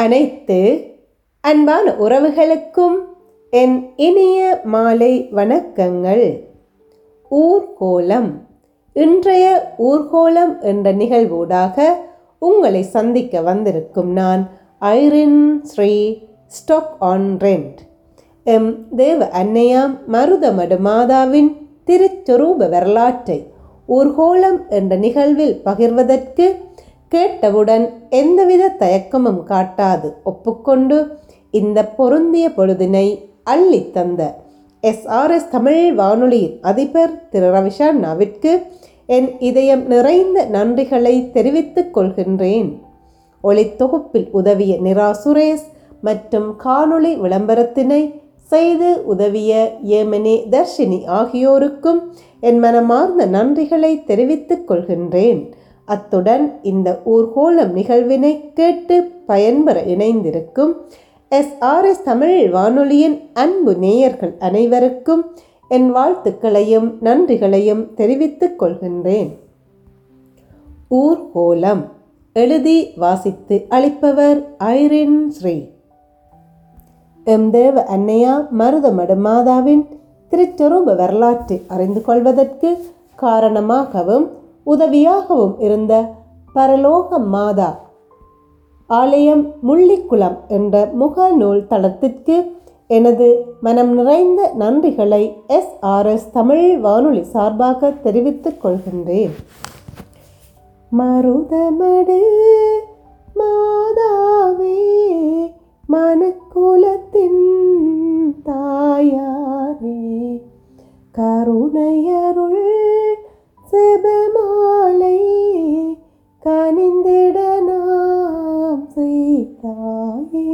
அனைத்து அன்பான உறவுகளுக்கும் என் இனிய மாலை வணக்கங்கள் ஊர்கோலம் இன்றைய ஊர்கோலம் என்ற நிகழ்வூடாக உங்களை சந்திக்க வந்திருக்கும் நான் ஐரின் ஸ்ரீ ஸ்டாக் ஆன் ரெண்ட் எம் தேவ அன்னையாம் மருதமடு மாதாவின் திருச்சொரூப வரலாற்றை ஊர்கோலம் என்ற நிகழ்வில் பகிர்வதற்கு கேட்டவுடன் எந்தவித தயக்கமும் காட்டாது ஒப்புக்கொண்டு இந்த பொருந்திய பொழுதினை அள்ளித் தந்த எஸ்ஆர்எஸ் தமிழ் வானொலியின் அதிபர் திரு ரவிஷாண்ணாவிற்கு என் இதயம் நிறைந்த நன்றிகளை தெரிவித்துக் கொள்கின்றேன் ஒளித்தொகுப்பில் உதவிய நிரா சுரேஷ் மற்றும் காணொளி விளம்பரத்தினை செய்து உதவிய ஏமனே தர்ஷினி ஆகியோருக்கும் என் மனமார்ந்த நன்றிகளை தெரிவித்துக் கொள்கின்றேன் அத்துடன் இந்த ஊர்கோலம் நிகழ்வினை கேட்டு பயன்பெற இணைந்திருக்கும் எஸ்ஆர்எஸ் தமிழ் வானொலியின் அன்பு நேயர்கள் அனைவருக்கும் என் வாழ்த்துக்களையும் நன்றிகளையும் தெரிவித்துக் கொள்கின்றேன் ஊர்கோலம் எழுதி வாசித்து அளிப்பவர் ஐரின் ஸ்ரீ எம் தேவ அன்னையா மருதமடு மாதாவின் திருச்சொரூப வரலாற்றை அறிந்து கொள்வதற்கு காரணமாகவும் உதவியாகவும் இருந்த பரலோக மாதா ஆலயம் முள்ளிக்குளம் என்ற முகநூல் தளத்திற்கு எனது மனம் நிறைந்த நன்றிகளை எஸ்ஆர்எஸ் தமிழ் வானொலி சார்பாக தெரிவித்துக் கொள்கின்றேன் மருதமடு மாதாவே மனக்குலத்தின் தாயாரே கருணையருள் செபமாலை கனிந்திட நாம் செய்தாயே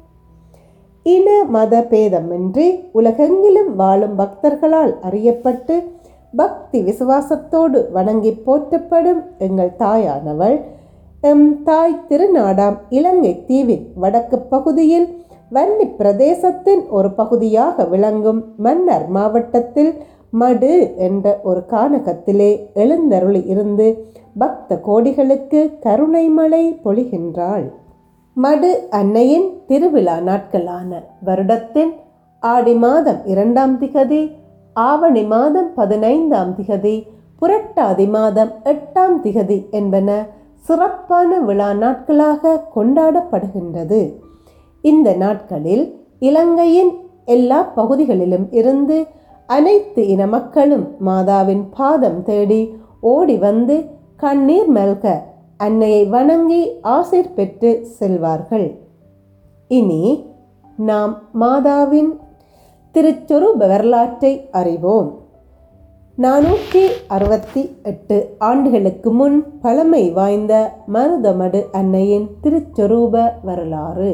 இன மத பேதமின்றி உலகெங்கிலும் வாழும் பக்தர்களால் அறியப்பட்டு பக்தி விசுவாசத்தோடு வணங்கி போற்றப்படும் எங்கள் தாயானவள் எம் தாய் திருநாடாம் இலங்கை தீவின் வடக்கு பகுதியில் வன்னி பிரதேசத்தின் ஒரு பகுதியாக விளங்கும் மன்னர் மாவட்டத்தில் மடு என்ற ஒரு கானகத்திலே எழுந்தருளி இருந்து பக்த கோடிகளுக்கு கருணை மழை பொழிகின்றாள் மடு அன்னையின் திருவிழா நாட்களான வருடத்தின் ஆடி மாதம் இரண்டாம் திகதி ஆவணி மாதம் பதினைந்தாம் திகதி புரட்டாதி மாதம் எட்டாம் திகதி என்பன சிறப்பான விழா நாட்களாக கொண்டாடப்படுகின்றது இந்த நாட்களில் இலங்கையின் எல்லா பகுதிகளிலும் இருந்து அனைத்து இன மக்களும் மாதாவின் பாதம் தேடி ஓடி வந்து கண்ணீர் மல்க அன்னையை வணங்கி ஆசிர் பெற்று செல்வார்கள் இனி நாம் மாதாவின் திருச்சொரூப வரலாற்றை அறிவோம் நானூற்றி அறுபத்தி எட்டு ஆண்டுகளுக்கு முன் பழமை வாய்ந்த மருதமடு அன்னையின் திருச்சொரூப வரலாறு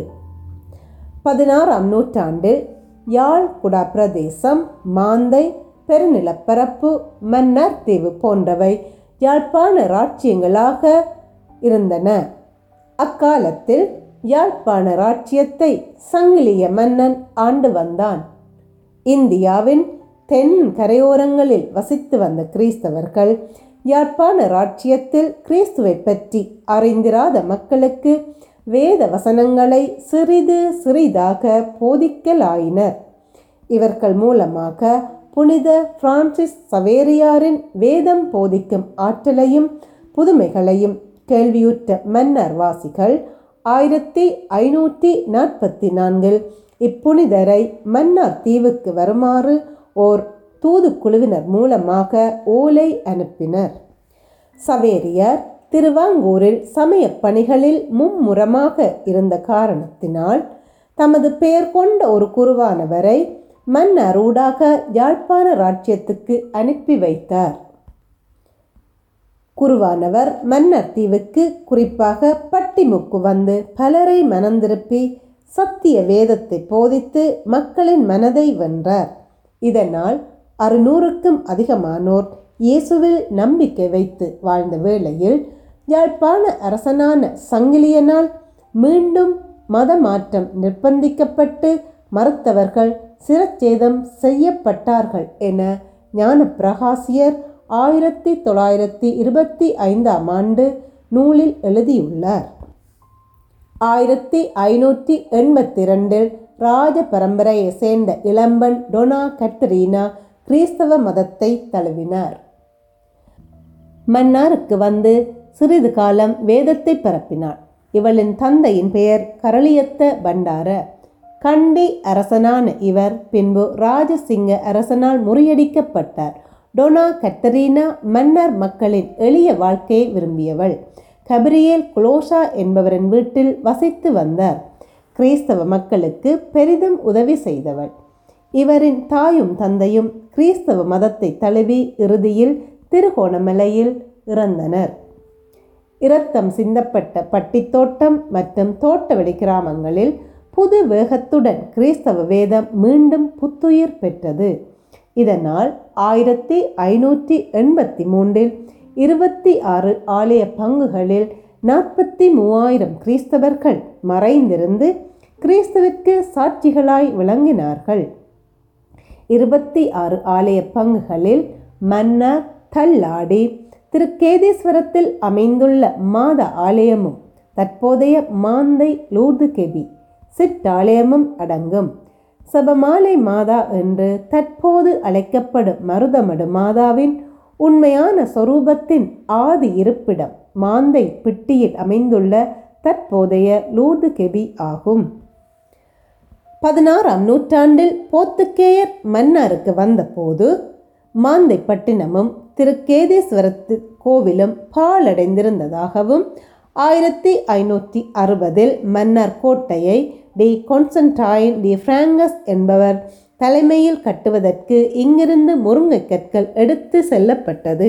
பதினாறாம் நூற்றாண்டு யாழ் குடா பிரதேசம் மாந்தை பெருநிலப்பரப்பு மன்னார் தீவு போன்றவை யாழ்ப்பாண ராட்சியங்களாக இருந்தன அக்காலத்தில் யாழ்ப்பாண ராட்சியத்தை சங்கிலிய மன்னன் ஆண்டு வந்தான் இந்தியாவின் தென் கரையோரங்களில் வசித்து வந்த கிறிஸ்தவர்கள் யாழ்ப்பாண ராட்சியத்தில் கிறிஸ்துவை பற்றி அறிந்திராத மக்களுக்கு வேத வசனங்களை சிறிது சிறிதாக போதிக்கலாயினர் இவர்கள் மூலமாக புனித பிரான்சிஸ் சவேரியாரின் வேதம் போதிக்கும் ஆற்றலையும் புதுமைகளையும் கேள்வியுற்ற மன்னர் வாசிகள் ஆயிரத்தி ஐநூற்றி நாற்பத்தி நான்கில் இப்புனிதரை மன்னார் தீவுக்கு வருமாறு ஓர் தூதுக்குழுவினர் மூலமாக ஓலை அனுப்பினர் சவேரியர் திருவாங்கூரில் சமய பணிகளில் மும்முரமாக இருந்த காரணத்தினால் தமது பெயர் கொண்ட ஒரு குருவானவரை மன்னர் ஊடாக யாழ்ப்பாண ராட்சியத்துக்கு அனுப்பி வைத்தார் குருவானவர் மன்னர் தீவுக்கு குறிப்பாக பட்டிமுக்கு வந்து பலரை மனந்திருப்பி சத்திய வேதத்தை போதித்து மக்களின் மனதை வென்றார் இதனால் அறுநூறுக்கும் அதிகமானோர் இயேசுவில் நம்பிக்கை வைத்து வாழ்ந்த வேளையில் யாழ்ப்பாண அரசனான சங்கிலியனால் மீண்டும் மத மாற்றம் நிர்பந்திக்கப்பட்டு மறுத்தவர்கள் சிரச்சேதம் செய்யப்பட்டார்கள் என ஞானப்பிரகாசியர் ஆயிரத்தி தொள்ளாயிரத்தி இருபத்தி ஐந்தாம் ஆண்டு நூலில் எழுதியுள்ளார் ஆயிரத்தி ஐநூற்றி எண்பத்தி ரெண்டில் ராஜ பரம்பரையை சேர்ந்த இளம்பன் டொனா கத்ரீனா கிறிஸ்தவ மதத்தை தழுவினார் மன்னாருக்கு வந்து சிறிது காலம் வேதத்தை பரப்பினாள் இவளின் தந்தையின் பெயர் கரளியத்த பண்டார கண்டி அரசனான இவர் பின்பு ராஜசிங்க அரசனால் முறியடிக்கப்பட்டார் டொனா கத்தரீனா மன்னர் மக்களின் எளிய வாழ்க்கையை விரும்பியவள் கபிரியேல் குளோஷா என்பவரின் வீட்டில் வசித்து வந்தார் கிறிஸ்தவ மக்களுக்கு பெரிதும் உதவி செய்தவள் இவரின் தாயும் தந்தையும் கிறிஸ்தவ மதத்தை தழுவி இறுதியில் திருகோணமலையில் இறந்தனர் இரத்தம் சிந்தப்பட்ட பட்டித்தோட்டம் மற்றும் தோட்டவெளி கிராமங்களில் புது வேகத்துடன் கிறிஸ்தவ வேதம் மீண்டும் புத்துயிர் பெற்றது இதனால் ஆயிரத்தி ஐநூற்றி எண்பத்தி மூன்றில் இருபத்தி ஆறு ஆலய பங்குகளில் நாற்பத்தி மூவாயிரம் கிறிஸ்தவர்கள் மறைந்திருந்து கிறிஸ்தவிற்கு சாட்சிகளாய் விளங்கினார்கள் இருபத்தி ஆறு ஆலய பங்குகளில் மன்னர் தள்ளாடி திருக்கேதீஸ்வரத்தில் அமைந்துள்ள மாத ஆலயமும் தற்போதைய மாந்தை லூர்து கெபி சிற்றாலயமும் அடங்கும் சபமாலை மாதா என்று தற்போது அழைக்கப்படும் மருதமடு மாதாவின் உண்மையான சொரூபத்தின் ஆதி இருப்பிடம் மாந்தை பிட்டியில் அமைந்துள்ள தற்போதைய லூர்து கெபி ஆகும் பதினாறாம் நூற்றாண்டில் போத்துக்கேயர் மன்னாருக்கு வந்தபோது மாந்தை பட்டினமும் திருக்கேதீஸ்வரத்து கோவிலும் பாழடைந்திருந்ததாகவும் ஆயிரத்தி ஐநூற்றி அறுபதில் மன்னர் கோட்டையை டி கொன்சன்டைன் டி பிராங்கஸ் என்பவர் தலைமையில் கட்டுவதற்கு இங்கிருந்து முருங்கை கற்கள் எடுத்து செல்லப்பட்டது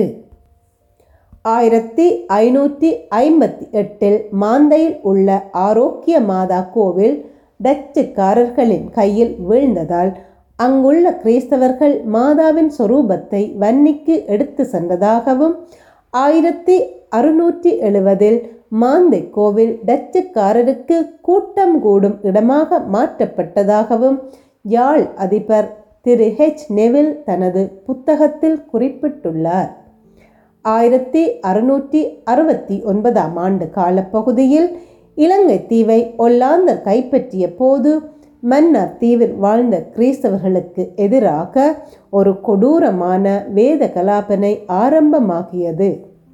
ஆயிரத்தி ஐநூற்றி ஐம்பத்தி எட்டில் மாந்தையில் உள்ள ஆரோக்கிய மாதா கோவில் டச்சுக்காரர்களின் கையில் வீழ்ந்ததால் அங்குள்ள கிறிஸ்தவர்கள் மாதாவின் சொரூபத்தை வன்னிக்கு எடுத்து சென்றதாகவும் ஆயிரத்தி அறுநூற்றி எழுவதில் மாந்தை கோவில் டச்சுக்காரருக்கு கூட்டம் கூடும் இடமாக மாற்றப்பட்டதாகவும் யாழ் அதிபர் திரு ஹெச் நெவில் தனது புத்தகத்தில் குறிப்பிட்டுள்ளார் ஆயிரத்தி அறுநூற்றி அறுபத்தி ஒன்பதாம் ஆண்டு காலப்பகுதியில் இலங்கை தீவை ஒல்லாந்தர் கைப்பற்றிய போது மன்னர் தீவில் வாழ்ந்த கிறிஸ்தவர்களுக்கு எதிராக ஒரு கொடூரமான வேத கலாபனை ஆரம்பமாகியது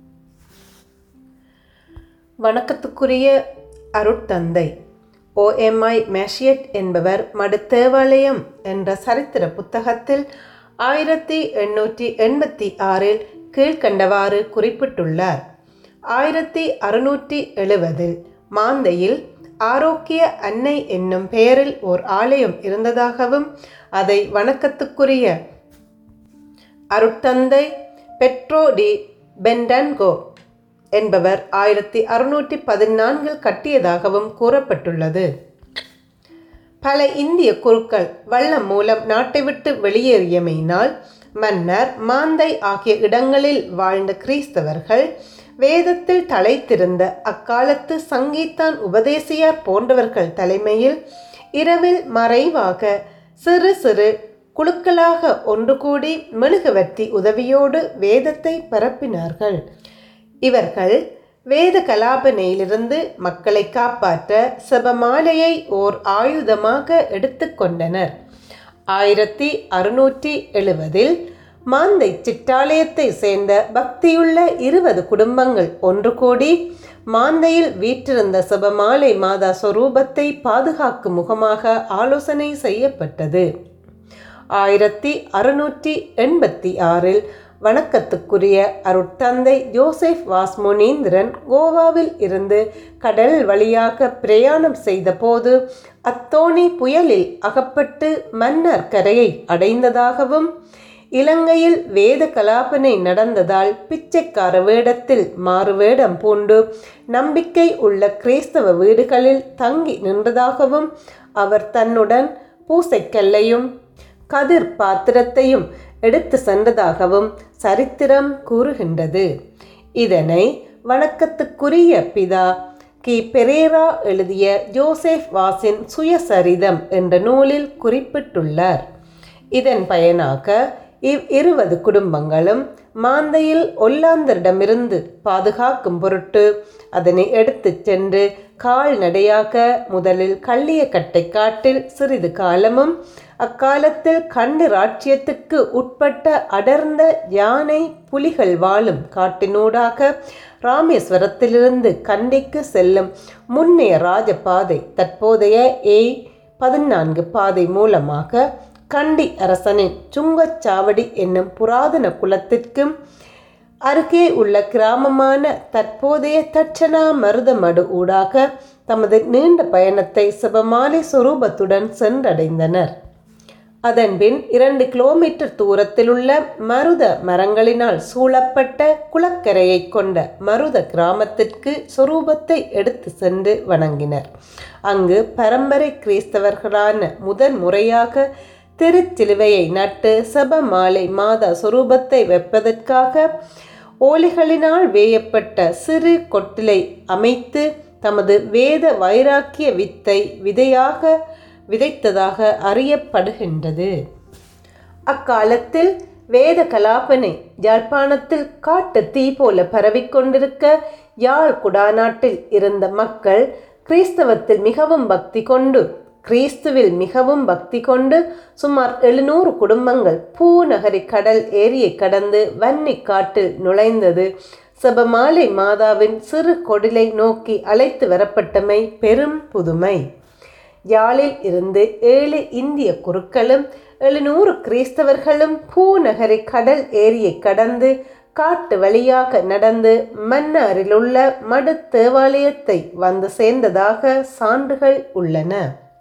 வணக்கத்துக்குரிய அருட்தந்தை ஓஎம்ஐ மேஷியட் என்பவர் மடுத்தேவாலயம் என்ற சரித்திர புத்தகத்தில் ஆயிரத்தி எண்ணூற்றி எண்பத்தி ஆறில் கீழ்கண்டவாறு குறிப்பிட்டுள்ளார் ஆயிரத்தி அறுநூற்றி எழுவதில் மாந்தையில் ஆரோக்கிய அன்னை என்னும் பெயரில் ஓர் ஆலயம் இருந்ததாகவும் அதை வணக்கத்துக்குரிய அருட்தந்தை பெட்ரோ டி பெண்டன்கோ என்பவர் ஆயிரத்தி அறுநூற்றி பதினான்கில் கட்டியதாகவும் கூறப்பட்டுள்ளது பல இந்திய குருக்கள் வள்ளம் மூலம் நாட்டை விட்டு வெளியேறியமையினால் மன்னர் மாந்தை ஆகிய இடங்களில் வாழ்ந்த கிறிஸ்தவர்கள் வேதத்தில் தலைத்திருந்த அக்காலத்து சங்கீத்தான் உபதேசியார் போன்றவர்கள் தலைமையில் இரவில் மறைவாக சிறு சிறு குழுக்களாக ஒன்று கூடி மெழுகுவர்த்தி உதவியோடு வேதத்தை பரப்பினார்கள் இவர்கள் வேத கலாபனையிலிருந்து மக்களை காப்பாற்ற செபமாலையை ஓர் ஆயுதமாக எடுத்துக்கொண்டனர் ஆயிரத்தி அறுநூற்றி எழுவதில் மாந்தை சிற்றாலயத்தை சேர்ந்த பக்தியுள்ள இருபது குடும்பங்கள் ஒன்று கூடி மாந்தையில் வீற்றிருந்த செபமாலை மாதா சொரூபத்தை பாதுகாக்கும் முகமாக ஆலோசனை செய்யப்பட்டது ஆயிரத்தி அறுநூற்றி எண்பத்தி ஆறில் வணக்கத்துக்குரிய அருட்தந்தை ஜோசப் வாஸ்முனீந்திரன் கோவாவில் இருந்து கடல் வழியாக பிரயாணம் செய்தபோது அத்தோணி புயலில் அகப்பட்டு மன்னர் கரையை அடைந்ததாகவும் இலங்கையில் வேத கலாபனை நடந்ததால் பிச்சைக்கார வேடத்தில் மாறுவேடம் பூண்டு நம்பிக்கை உள்ள கிறிஸ்தவ வீடுகளில் தங்கி நின்றதாகவும் அவர் தன்னுடன் பூசைக்கல்லையும் கதிர் பாத்திரத்தையும் எடுத்து சென்றதாகவும் சரித்திரம் கூறுகின்றது இதனை வணக்கத்துக்குரிய பிதா கி பெரேரா எழுதிய ஜோசப் வாசின் சுயசரிதம் என்ற நூலில் குறிப்பிட்டுள்ளார் இதன் பயனாக இவ் இருபது குடும்பங்களும் மாந்தையில் ஒல்லாந்தரிடமிருந்து பாதுகாக்கும் பொருட்டு அதனை எடுத்துச் சென்று கால்நடையாக முதலில் கள்ளியக்கட்டை காட்டில் சிறிது காலமும் அக்காலத்தில் கண்டு ராட்சியத்துக்கு உட்பட்ட அடர்ந்த யானை புலிகள் வாழும் காட்டினூடாக ராமேஸ்வரத்திலிருந்து கண்டிக்கு செல்லும் முன்னைய ராஜபாதை தற்போதைய ஏ பதினான்கு பாதை மூலமாக கண்டி அரசனின் சுங்கச்சாவடி என்னும் புராதன குலத்திற்கும் அருகே உள்ள கிராமமான தற்போதைய தட்சணா மருதமடு ஊடாக தமது நீண்ட பயணத்தை சிவமாலை சொரூபத்துடன் சென்றடைந்தனர் அதன்பின் இரண்டு கிலோமீட்டர் தூரத்தில் உள்ள மருத மரங்களினால் சூழப்பட்ட குளக்கரையை கொண்ட மருத கிராமத்திற்கு சொரூபத்தை எடுத்து சென்று வணங்கினர் அங்கு பரம்பரை கிறிஸ்தவர்களான முதன் முறையாக திருச்சிலுவையை நட்டு செபமாலை மாதா சொரூபத்தை வைப்பதற்காக ஓலைகளினால் வேயப்பட்ட சிறு கொட்டிலை அமைத்து தமது வேத வைராக்கிய வித்தை விதையாக விதைத்ததாக அறியப்படுகின்றது அக்காலத்தில் வேத கலாபனை யாழ்ப்பாணத்தில் காட்டு தீ போல பரவிக்கொண்டிருக்க யாழ் குடாநாட்டில் இருந்த மக்கள் கிறிஸ்தவத்தில் மிகவும் பக்தி கொண்டு கிறிஸ்துவில் மிகவும் பக்தி கொண்டு சுமார் எழுநூறு குடும்பங்கள் பூநகரி கடல் ஏரியை கடந்து வன்னி காட்டில் நுழைந்தது செபமாலை மாதாவின் சிறு கொடிலை நோக்கி அழைத்து வரப்பட்டமை பெரும் புதுமை யாழில் இருந்து ஏழு இந்திய குருக்களும் எழுநூறு கிறிஸ்தவர்களும் பூநகரி கடல் ஏரியை கடந்து காட்டு வழியாக நடந்து மன்னாரில் உள்ள மடு தேவாலயத்தை வந்து சேர்ந்ததாக சான்றுகள் உள்ளன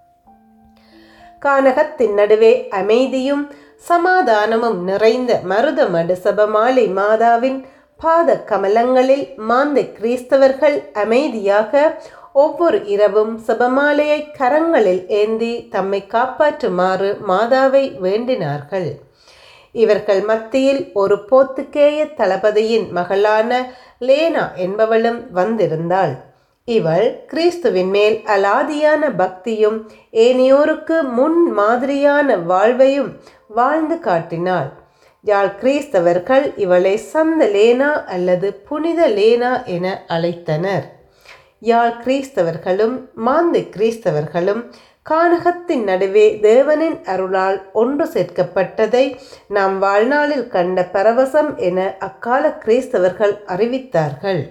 கானகத்தின் நடுவே அமைதியும் சமாதானமும் நிறைந்த மருதமடு சபமாலை மாதாவின் பாத கமலங்களில் மாந்த கிறிஸ்தவர்கள் அமைதியாக ஒவ்வொரு இரவும் சபமாலையை கரங்களில் ஏந்தி தம்மை காப்பாற்றுமாறு மாதாவை வேண்டினார்கள் இவர்கள் மத்தியில் ஒரு போத்துக்கேய தளபதியின் மகளான லேனா என்பவளும் வந்திருந்தாள் இவள் கிறிஸ்துவின் மேல் அலாதியான பக்தியும் ஏனையோருக்கு முன் மாதிரியான வாழ்வையும் வாழ்ந்து காட்டினாள் யாழ் கிறிஸ்தவர்கள் இவளை சந்த லேனா அல்லது புனித லேனா என அழைத்தனர் யாழ் கிறிஸ்தவர்களும் மாந்தை கிறிஸ்தவர்களும் கானகத்தின் நடுவே தேவனின் அருளால் ஒன்று சேர்க்கப்பட்டதை நாம் வாழ்நாளில் கண்ட பரவசம் என அக்கால கிறிஸ்தவர்கள் அறிவித்தார்கள்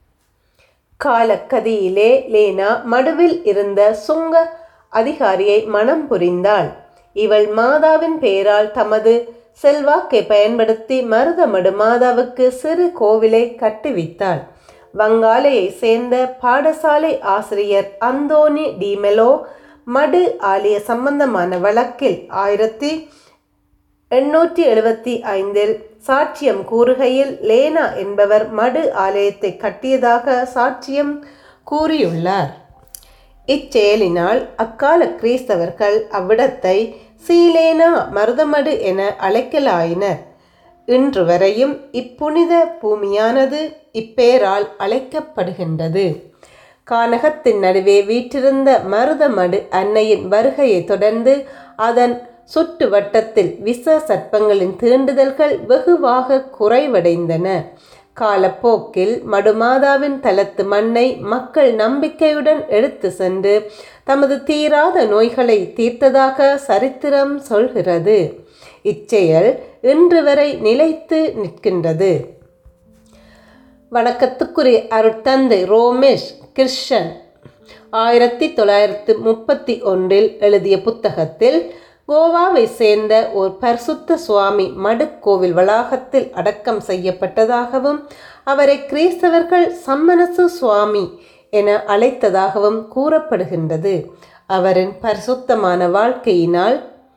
காலக்கதியிலே லேனா மடுவில் இருந்த சுங்க அதிகாரியை மனம் புரிந்தாள் இவள் மாதாவின் பெயரால் தமது செல்வாக்கை பயன்படுத்தி மருதமடு மாதாவுக்கு சிறு கோவிலை கட்டுவித்தாள் வங்காலையை சேர்ந்த பாடசாலை ஆசிரியர் அந்தோனி டிமெலோ மடு ஆலய சம்பந்தமான வழக்கில் ஆயிரத்தி எண்ணூற்றி எழுபத்தி ஐந்தில் சாட்சியம் கூறுகையில் லேனா என்பவர் மடு ஆலயத்தை கட்டியதாக சாட்சியம் கூறியுள்ளார் இச்செயலினால் அக்கால கிறிஸ்தவர்கள் அவ்விடத்தை சீலேனா மருதமடு என அழைக்கலாயினர் இன்று வரையும் இப்புனித பூமியானது இப்பெயரால் அழைக்கப்படுகின்றது கானகத்தின் நடுவே வீற்றிருந்த மருதமடு அன்னையின் வருகையை தொடர்ந்து அதன் சுற்று வட்டத்தில் விச சர்ப்பங்களின் தீண்டுதல்கள் வெகுவாக குறைவடைந்தன காலப்போக்கில் மடுமாதாவின் தலத்து மண்ணை மக்கள் நம்பிக்கையுடன் எடுத்து சென்று தமது தீராத நோய்களை தீர்த்ததாக சரித்திரம் சொல்கிறது இச்செயல் இன்று வரை நிலைத்து நிற்கின்றது வணக்கத்துக்குரிய அருட்தந்தை ரோமேஷ் கிருஷ்ணன் ஆயிரத்தி தொள்ளாயிரத்து முப்பத்தி ஒன்றில் எழுதிய புத்தகத்தில் கோவாவை சேர்ந்த ஒரு பரிசுத்த சுவாமி மடுக்கோவில் வளாகத்தில் அடக்கம் செய்யப்பட்டதாகவும் அவரை கிறிஸ்தவர்கள் சம்மனசு சுவாமி என அழைத்ததாகவும் கூறப்படுகின்றது அவரின் பரிசுத்தமான வாழ்க்கையினால்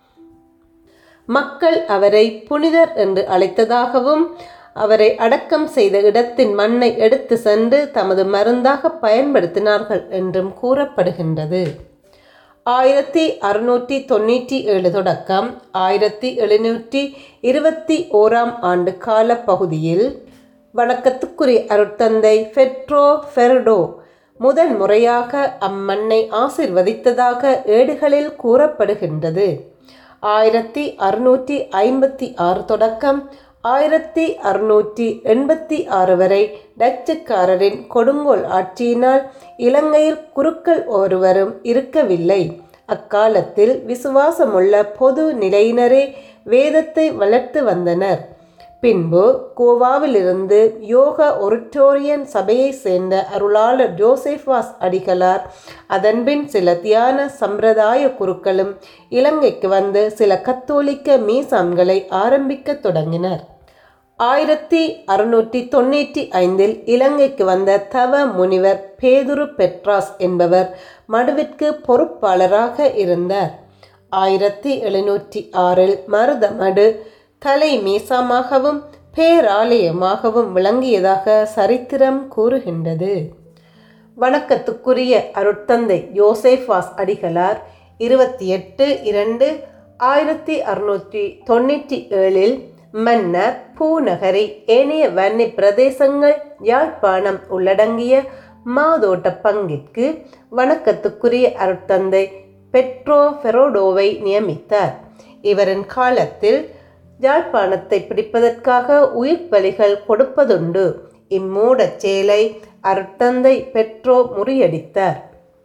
மக்கள் அவரை புனிதர் என்று அழைத்ததாகவும் அவரை அடக்கம் செய்த இடத்தின் மண்ணை எடுத்து சென்று தமது மருந்தாக பயன்படுத்தினார்கள் என்றும் கூறப்படுகின்றது ஆயிரத்தி அறுநூற்றி தொண்ணூற்றி ஏழு தொடக்கம் ஆயிரத்தி எழுநூற்றி இருபத்தி ஓராம் ஆண்டு கால பகுதியில் வணக்கத்துக்குரிய அருட்தந்தை ஃபெட்ரோ ஃபெர்டோ முதன் முறையாக அம்மண்ணை ஆசிர்வதித்ததாக ஏடுகளில் கூறப்படுகின்றது ஆயிரத்தி அறுநூற்றி ஐம்பத்தி ஆறு தொடக்கம் ஆயிரத்தி அறுநூற்றி எண்பத்தி ஆறு வரை டச்சுக்காரரின் கொடுங்கோல் ஆட்சியினால் இலங்கையில் குருக்கள் ஒருவரும் இருக்கவில்லை அக்காலத்தில் விசுவாசமுள்ள பொது நிலையினரே வேதத்தை வளர்த்து வந்தனர் பின்பு கோவாவிலிருந்து யோக ஒரிட்டோரியன் சபையை சேர்ந்த அருளாளர் ஜோசேஃபாஸ் அடிகளார் அதன்பின் சில தியான சம்பிரதாய குருக்களும் இலங்கைக்கு வந்து சில கத்தோலிக்க மீசான்களை ஆரம்பிக்க தொடங்கினர் ஆயிரத்தி அறுநூற்றி தொண்ணூற்றி ஐந்தில் இலங்கைக்கு வந்த தவ முனிவர் பேதுரு பெட்ராஸ் என்பவர் மடுவிற்கு பொறுப்பாளராக இருந்தார் ஆயிரத்தி எழுநூற்றி ஆறில் மருத மடு தலை மீசாமாகவும் பேராலயமாகவும் விளங்கியதாக சரித்திரம் கூறுகின்றது வணக்கத்துக்குரிய அருட்தந்தை யோசேஃபாஸ் அடிகளார் இருபத்தி எட்டு இரண்டு ஆயிரத்தி அறுநூற்றி தொண்ணூற்றி ஏழில் மன்னர் பூநகரி ஏனைய வன்னி பிரதேசங்கள் யாழ்ப்பாணம் உள்ளடங்கிய மாதோட்ட பங்கிற்கு வணக்கத்துக்குரிய அருட்தந்தை பெட்ரோ ஃபெரோடோவை நியமித்தார் இவரின் காலத்தில் யாழ்ப்பாணத்தை பிடிப்பதற்காக உயிர் பலிகள் கொடுப்பதுண்டு இம்மூடச் செயலை அருட்தந்தை பெட்ரோ முறியடித்தார்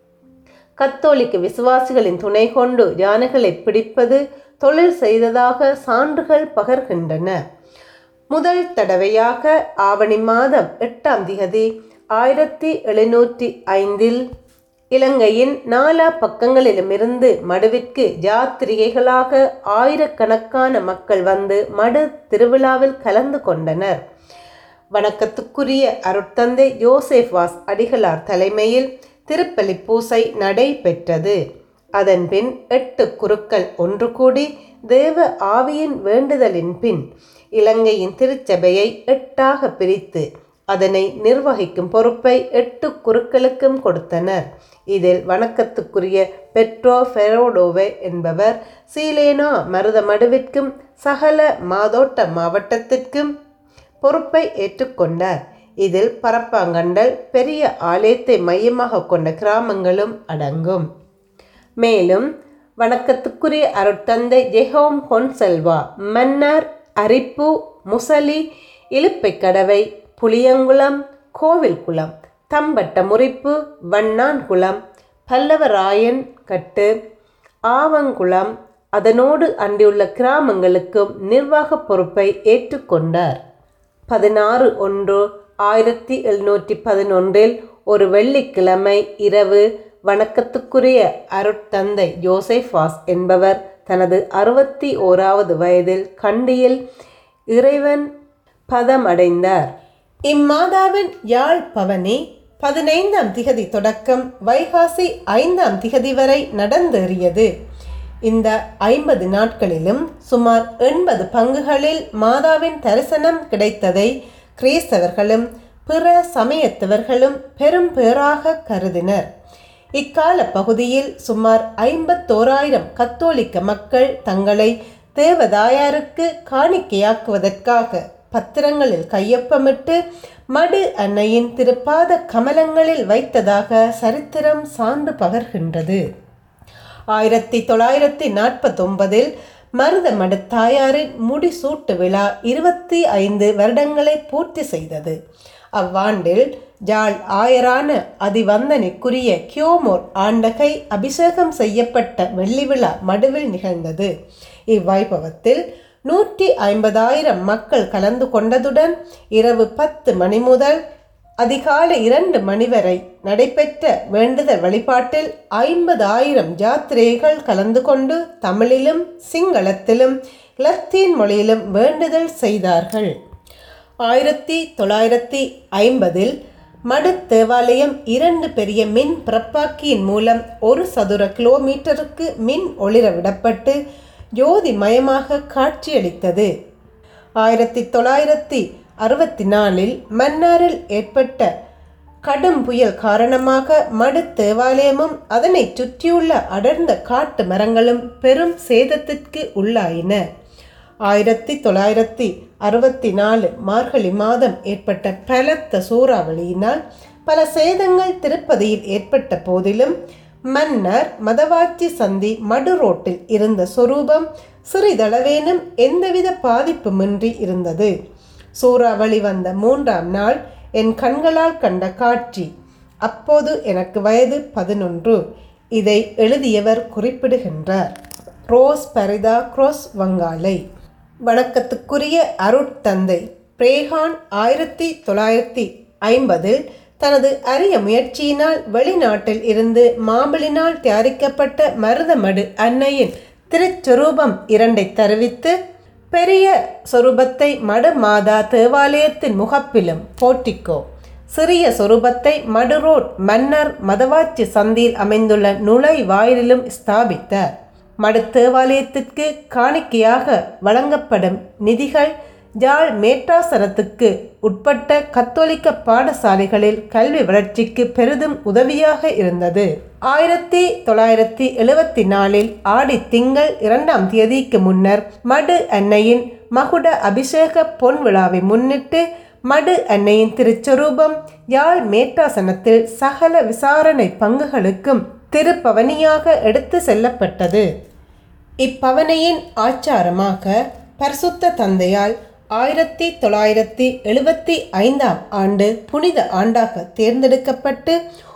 கத்தோலிக்க விசுவாசிகளின் துணை கொண்டு யானைகளை பிடிப்பது தொழில் செய்ததாக சான்றுகள் பகர்கின்றன முதல் தடவையாக ஆவணி மாதம் எட்டாம் திகதி ஆயிரத்தி எழுநூற்றி ஐந்தில் இலங்கையின் நாலா பக்கங்களிலுமிருந்து மடுவிற்கு யாத்திரிகைகளாக ஆயிரக்கணக்கான மக்கள் வந்து மடு திருவிழாவில் கலந்து கொண்டனர் வணக்கத்துக்குரிய அருட்தந்தை யோசேஃபாஸ் அடிகளார் தலைமையில் திருப்பலி பூசை நடைபெற்றது அதன்பின் எட்டு குருக்கள் ஒன்று கூடி தேவ ஆவியின் வேண்டுதலின் பின் இலங்கையின் திருச்சபையை எட்டாக பிரித்து அதனை நிர்வகிக்கும் பொறுப்பை எட்டு குருக்களுக்கும் கொடுத்தனர் இதில் வணக்கத்துக்குரிய பெட்ரோ ஃபெரோடோவே என்பவர் சீலேனா மருதமடுவிற்கும் சகல மாதோட்ட மாவட்டத்திற்கும் பொறுப்பை ஏற்றுக்கொண்டார் இதில் பரப்பாங்கண்டல் பெரிய ஆலயத்தை மையமாக கொண்ட கிராமங்களும் அடங்கும் மேலும் வணக்கத்துக்குரிய அருட்தந்தை ஜெஹோம் பொன்செல்வா மன்னார் அரிப்பு முசலி இலுப்பைக்கடவை புளியங்குளம் கோவில்குளம் தம்பட்ட முறிப்பு வண்ணான்குளம் பல்லவராயன் கட்டு ஆவங்குளம் அதனோடு அண்டியுள்ள கிராமங்களுக்கும் நிர்வாக பொறுப்பை ஏற்றுக்கொண்டார் பதினாறு ஒன்று ஆயிரத்தி எழுநூற்றி பதினொன்றில் ஒரு வெள்ளிக்கிழமை இரவு வணக்கத்துக்குரிய அருட்தந்தை ஜோசேஃபாஸ் என்பவர் தனது அறுபத்தி ஓராவது வயதில் கண்டியில் இறைவன் பதமடைந்தார் இம்மாதாவின் யாழ் பவனி பதினைந்தாம் திகதி தொடக்கம் வைகாசி ஐந்தாம் திகதி வரை நடந்தேறியது இந்த ஐம்பது நாட்களிலும் சுமார் எண்பது பங்குகளில் மாதாவின் தரிசனம் கிடைத்ததை கிறிஸ்தவர்களும் பிற சமயத்தவர்களும் பெரும் பேராக கருதினர் இக்கால பகுதியில் சுமார் ஐம்பத்தோராயிரம் கத்தோலிக்க மக்கள் தங்களை தேவதாயாருக்கு காணிக்கையாக்குவதற்காக பத்திரங்களில் கையொப்பமிட்டு மடு அன்னையின் திருப்பாத கமலங்களில் வைத்ததாக சரித்திரம் சான்று பகர்கின்றது ஆயிரத்தி தொள்ளாயிரத்தி நாற்பத்தொன்பதில் மருதமடு தாயாரின் முடிசூட்டு விழா இருபத்தி ஐந்து வருடங்களை பூர்த்தி செய்தது அவ்வாண்டில் ஜாழ் ஆயரான அதிவந்தனைக்குரிய கியோமோர் ஆண்டகை அபிஷேகம் செய்யப்பட்ட வெள்ளி விழா மடுவில் நிகழ்ந்தது இவ்வைபவத்தில் நூற்றி ஐம்பதாயிரம் மக்கள் கலந்து கொண்டதுடன் இரவு பத்து மணி முதல் அதிகாலை இரண்டு மணி வரை நடைபெற்ற வேண்டுதல் வழிபாட்டில் ஐம்பதாயிரம் ஜாத்திரேகள் கலந்து கொண்டு தமிழிலும் சிங்களத்திலும் லத்தீன் மொழியிலும் வேண்டுதல் செய்தார்கள் ஆயிரத்தி தொள்ளாயிரத்தி ஐம்பதில் மடு தேவாலயம் இரண்டு பெரிய மின் பிறப்பாக்கியின் மூலம் ஒரு சதுர கிலோமீட்டருக்கு மின் ஒளிர விடப்பட்டு ஜோதிமயமாக காட்சியளித்தது ஆயிரத்தி தொள்ளாயிரத்தி அறுபத்தி நாலில் மன்னாரில் ஏற்பட்ட கடும் புயல் காரணமாக மடு தேவாலயமும் அதனை சுற்றியுள்ள அடர்ந்த காட்டு மரங்களும் பெரும் சேதத்திற்கு உள்ளாயின ஆயிரத்தி தொள்ளாயிரத்தி அறுபத்தி நாலு மார்கழி மாதம் ஏற்பட்ட பலத்த சூறாவளியினால் பல சேதங்கள் திருப்பதியில் ஏற்பட்ட போதிலும் மன்னர் மதவாச்சி சந்தி மடு ரோட்டில் இருந்த சொரூபம் சிறிதளவேனும் எந்தவித பாதிப்புமின்றி இருந்தது சூறாவளி வந்த மூன்றாம் நாள் என் கண்களால் கண்ட காட்சி அப்போது எனக்கு வயது பதினொன்று இதை எழுதியவர் குறிப்பிடுகின்றார் ரோஸ் பரிதா குரோஸ் வங்காளை வணக்கத்துக்குரிய அருட்தந்தை பிரேகான் ஆயிரத்தி தொள்ளாயிரத்தி ஐம்பதில் தனது அரிய முயற்சியினால் வெளிநாட்டில் இருந்து மாம்பலினால் தயாரிக்கப்பட்ட மருதமடு அன்னையின் திருச்சொரூபம் இரண்டை தருவித்து பெரிய சொரூபத்தை மடு மாதா தேவாலயத்தின் முகப்பிலும் போட்டிக்கோ சிறிய சொரூபத்தை மடு ரோட் மன்னர் மதவாச்சி சந்தியில் அமைந்துள்ள நுழைவாயிலிலும் ஸ்தாபித்தார் மடு தேவாலயத்திற்கு காணிக்கையாக வழங்கப்படும் நிதிகள் ஜாழ் மேற்றாசனத்துக்கு உட்பட்ட கத்தோலிக்க பாடசாலைகளில் கல்வி வளர்ச்சிக்கு பெரிதும் உதவியாக இருந்தது ஆயிரத்தி தொள்ளாயிரத்தி எழுவத்தி நாலில் ஆடி திங்கள் இரண்டாம் தேதிக்கு முன்னர் மடு அன்னையின் மகுட அபிஷேக பொன் விழாவை முன்னிட்டு மடு அன்னையின் திருச்சொரூபம் யாழ் மேற்றாசனத்தில் சகல விசாரணை பங்குகளுக்கும் திருப்பவனியாக எடுத்து செல்லப்பட்டது இப்பவனையின் ஆச்சாரமாக பரிசுத்த தந்தையால் ஆயிரத்தி தொள்ளாயிரத்தி எழுபத்தி ஐந்தாம் ஆண்டு புனித ஆண்டாக தேர்ந்தெடுக்கப்பட்டு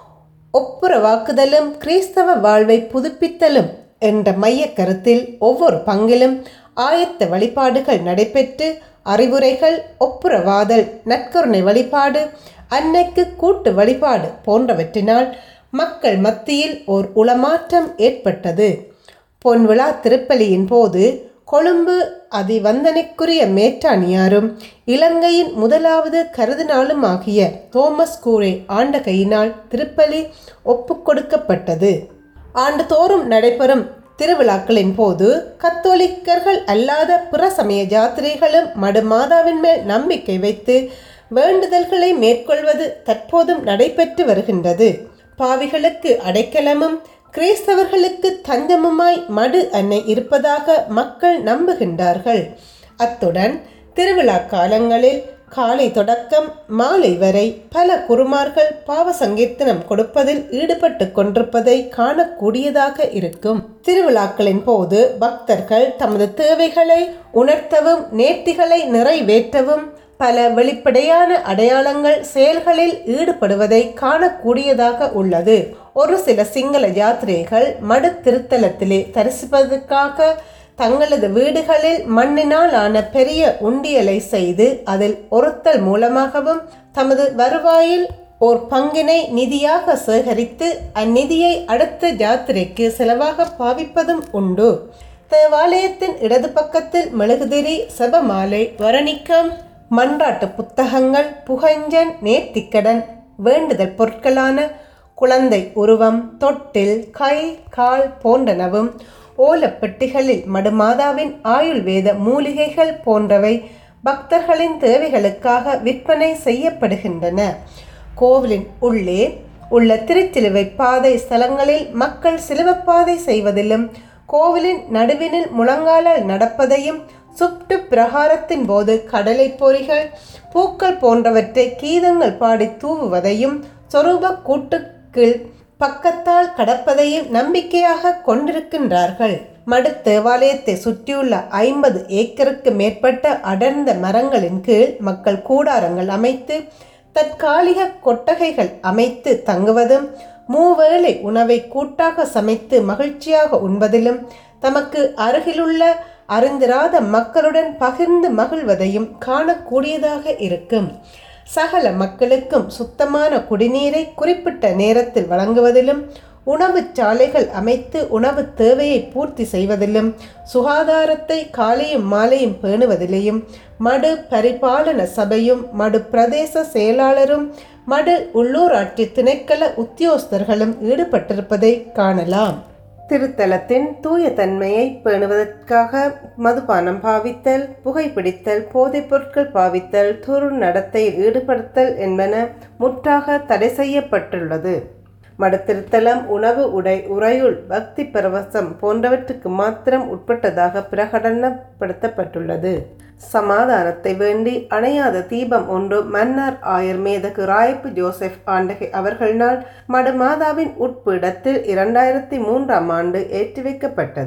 ஒப்புரவாக்குதலும் கிறிஸ்தவ வாழ்வை புதுப்பித்தலும் என்ற மைய கருத்தில் ஒவ்வொரு பங்கிலும் ஆயத்த வழிபாடுகள் நடைபெற்று அறிவுரைகள் ஒப்புரவாதல் நற்கருணை வழிபாடு அன்னைக்கு கூட்டு வழிபாடு போன்றவற்றினால் மக்கள் மத்தியில் ஓர் உளமாற்றம் ஏற்பட்டது பொன்விழா திருப்பலியின் போது கொழும்பு அதிவந்தனைக்குரிய மேற்றானியாரும் இலங்கையின் முதலாவது கருதினாலும் ஆகிய தோமஸ் கூரே ஆண்ட கையினால் திருப்பலி ஒப்புக்கொடுக்கப்பட்டது ஆண்டுதோறும் நடைபெறும் திருவிழாக்களின் போது கத்தோலிக்கர்கள் அல்லாத பிற சமய ஜாத்திரைகளும் மடு மாதாவின் மேல் நம்பிக்கை வைத்து வேண்டுதல்களை மேற்கொள்வது தற்போதும் நடைபெற்று வருகின்றது பாவிகளுக்கு அடைக்கலமும் கிறிஸ்தவர்களுக்கு தஞ்சமுமாய் மடு அன்னை இருப்பதாக மக்கள் நம்புகின்றார்கள் அத்துடன் திருவிழா காலங்களில் காலை தொடக்கம் மாலை வரை பல குருமார்கள் பாவ சங்கீர்த்தனம் கொடுப்பதில் ஈடுபட்டு கொண்டிருப்பதை காணக்கூடியதாக இருக்கும் திருவிழாக்களின் போது பக்தர்கள் தமது தேவைகளை உணர்த்தவும் நேர்த்திகளை நிறைவேற்றவும் பல வெளிப்படையான அடையாளங்கள் செயல்களில் ஈடுபடுவதை காணக்கூடியதாக உள்ளது ஒரு சில சிங்கள யாத்திரைகள் மடு திருத்தலத்திலே தரிசிப்பதற்காக தங்களது வீடுகளில் மண்ணினால் ஆன பெரிய உண்டியலை செய்து அதில் ஒருத்தல் மூலமாகவும் தமது வருவாயில் ஓர் பங்கினை நிதியாக சேகரித்து அந்நிதியை அடுத்த ஜாத்திரைக்கு செலவாக பாவிப்பதும் உண்டு தேவாலயத்தின் இடது பக்கத்தில் மெழுகுதிரி செபமாலை வர்ணிக்கம் மன்றாட்டு புத்தகங்கள் புகஞ்சன் நேர்த்திக்கடன் வேண்டுதல் பொருட்களான குழந்தை உருவம் தொட்டில் கை கால் போன்றனவும் ஓலப்பெட்டிகளில் மடுமாதாவின் ஆயுள்வேத மூலிகைகள் போன்றவை பக்தர்களின் தேவைகளுக்காக விற்பனை செய்யப்படுகின்றன கோவிலின் உள்ளே உள்ள திருச்சிலுவை பாதை ஸ்தலங்களில் மக்கள் சிலுவப்பாதை செய்வதிலும் கோவிலின் நடுவினில் முழங்காலால் நடப்பதையும் சுட்டு பிரகாரத்தின் போது கடலை பொறிகள் பூக்கள் போன்றவற்றை கீதங்கள் பாடி தூவுவதையும் சொரூப கூட்டுக்கு பக்கத்தால் கடப்பதையும் நம்பிக்கையாக கொண்டிருக்கின்றார்கள் மடு தேவாலயத்தை சுற்றியுள்ள ஐம்பது ஏக்கருக்கு மேற்பட்ட அடர்ந்த மரங்களின் கீழ் மக்கள் கூடாரங்கள் அமைத்து தற்காலிக கொட்டகைகள் அமைத்து தங்குவதும் மூவேளை உணவை கூட்டாக சமைத்து மகிழ்ச்சியாக உண்பதிலும் தமக்கு அருகிலுள்ள அறிந்திராத மக்களுடன் பகிர்ந்து மகிழ்வதையும் காணக்கூடியதாக இருக்கும் சகல மக்களுக்கும் சுத்தமான குடிநீரை குறிப்பிட்ட நேரத்தில் வழங்குவதிலும் உணவுச் சாலைகள் அமைத்து உணவு தேவையை பூர்த்தி செய்வதிலும் சுகாதாரத்தை காலையும் மாலையும் பேணுவதிலேயும் மடு பரிபாலன சபையும் மடு பிரதேச செயலாளரும் மடு உள்ளூராட்சி திணைக்கள உத்தியோகஸ்தர்களும் ஈடுபட்டிருப்பதை காணலாம் திருத்தலத்தின் தூய தன்மையை பேணுவதற்காக மதுபானம் பாவித்தல் புகைப்பிடித்தல் போதைப் பொருட்கள் பாவித்தல் துரு நடத்தையில் ஈடுபடுத்தல் என்பன முற்றாக தடை செய்யப்பட்டுள்ளது மடத்திருத்தலம் உணவு உடை உறையுள் பக்தி பரவசம் போன்றவற்றுக்கு மாத்திரம் உட்பட்டதாக பிரகடனப்படுத்தப்பட்டுள்ளது சமாதானத்தை வேண்டி அணையாத தீபம் ஒன்று மன்னர் ஆயர் மேதகு ராயப்பு ஜோசப் ஆண்டகை அவர்களினால் மடுமாதாவின் உட்பீடத்தில் இரண்டாயிரத்தி மூன்றாம் ஆண்டு ஏற்றி வைக்கப்பட்டது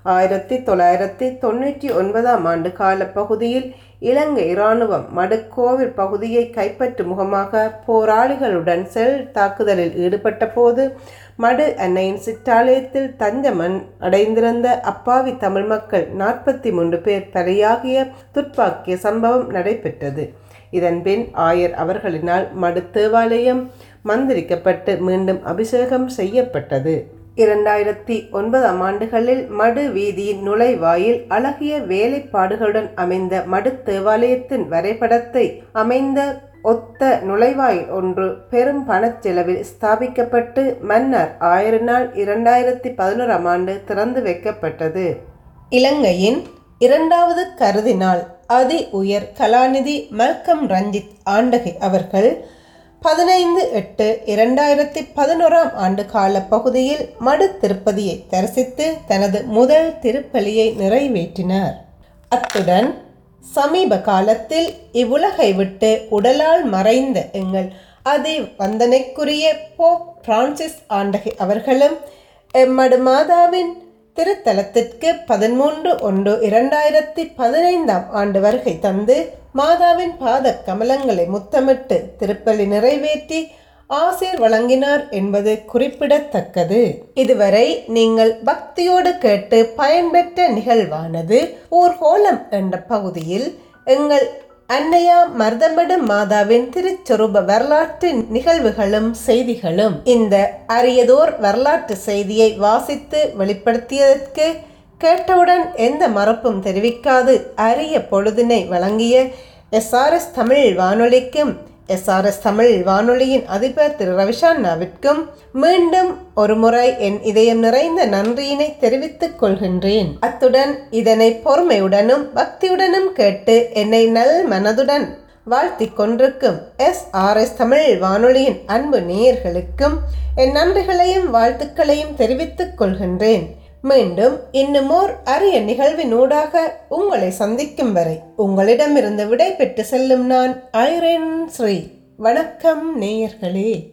ஆயிரத்தி தொள்ளாயிரத்தி தொண்ணூற்றி ஒன்பதாம் ஆண்டு கால பகுதியில் இலங்கை இராணுவம் மடுக்கோவில் பகுதியை கைப்பற்றும் முகமாக போராளிகளுடன் செல் தாக்குதலில் ஈடுபட்ட போது மடு அன்னையின் சிற்றாலயத்தில் தஞ்சமன் அடைந்திருந்த அப்பாவி தமிழ் மக்கள் நாற்பத்தி மூன்று பேர் பலியாகிய துப்பாக்கிய சம்பவம் நடைபெற்றது இதன்பின் ஆயர் அவர்களினால் மடு தேவாலயம் மந்திரிக்கப்பட்டு மீண்டும் அபிஷேகம் செய்யப்பட்டது இரண்டாயிரத்தி ஒன்பதாம் ஆண்டுகளில் மடு வீதியின் நுழைவாயில் அழகிய வேலைப்பாடுகளுடன் அமைந்த மடு தேவாலயத்தின் வரைபடத்தை அமைந்த ஒத்த நுழைவாயில் ஒன்று பெரும் பணச்செலவில் ஸ்தாபிக்கப்பட்டு மன்னர் ஆயிர நாள் இரண்டாயிரத்தி பதினோராம் ஆண்டு திறந்து வைக்கப்பட்டது இலங்கையின் இரண்டாவது கருதினால் அதி உயர் கலாநிதி மல்கம் ரஞ்சித் ஆண்டகை அவர்கள் பதினைந்து எட்டு இரண்டாயிரத்தி பதினோராம் ஆண்டு கால பகுதியில் மடு திருப்பதியை தரிசித்து தனது முதல் திருப்பலியை நிறைவேற்றினார் அத்துடன் சமீப காலத்தில் இவ்வுலகை விட்டு உடலால் மறைந்த எங்கள் அதி வந்தனைக்குரிய போப் பிரான்சிஸ் ஆண்டகை அவர்களும் எம்மடு மாதாவின் திருத்தலத்திற்கு பதிமூன்று ஒன்று இரண்டாயிரத்தி பதினைந்தாம் ஆண்டு வருகை தந்து மாதாவின் பாத கமலங்களை முத்தமிட்டு திருப்பலி நிறைவேற்றி ஆசிர் வழங்கினார் என்பது குறிப்பிடத்தக்கது இதுவரை நீங்கள் பக்தியோடு கேட்டு பயன்பெற்ற நிகழ்வானது ஊர்கோலம் என்ற பகுதியில் எங்கள் அன்னையா மர்தமடு மாதாவின் திருச்சொரூப வரலாற்று நிகழ்வுகளும் செய்திகளும் இந்த அரியதோர் வரலாற்று செய்தியை வாசித்து வெளிப்படுத்தியதற்கு கேட்டவுடன் எந்த மறப்பும் தெரிவிக்காது அரிய பொழுதினை வழங்கிய எஸ்ஆர்எஸ் தமிழ் வானொலிக்கும் எஸ்ஆர்எஸ் தமிழ் வானொலியின் அதிபர் திரு ரவிஷாண்ணாவிற்கும் மீண்டும் ஒருமுறை என் இதயம் நிறைந்த நன்றியினை தெரிவித்துக் கொள்கின்றேன் அத்துடன் இதனை பொறுமையுடனும் பக்தியுடனும் கேட்டு என்னை நல் மனதுடன் வாழ்த்திக் கொண்டிருக்கும் எஸ் ஆர் எஸ் தமிழ் வானொலியின் அன்பு நேயர்களுக்கும் என் நன்றிகளையும் வாழ்த்துக்களையும் தெரிவித்துக் கொள்கின்றேன் மீண்டும் இன்னுமோர் அரிய நிகழ்வினூடாக உங்களை சந்திக்கும் வரை உங்களிடமிருந்து விடை பெற்று செல்லும் நான் ஐரன் ஸ்ரீ வணக்கம் நேயர்களே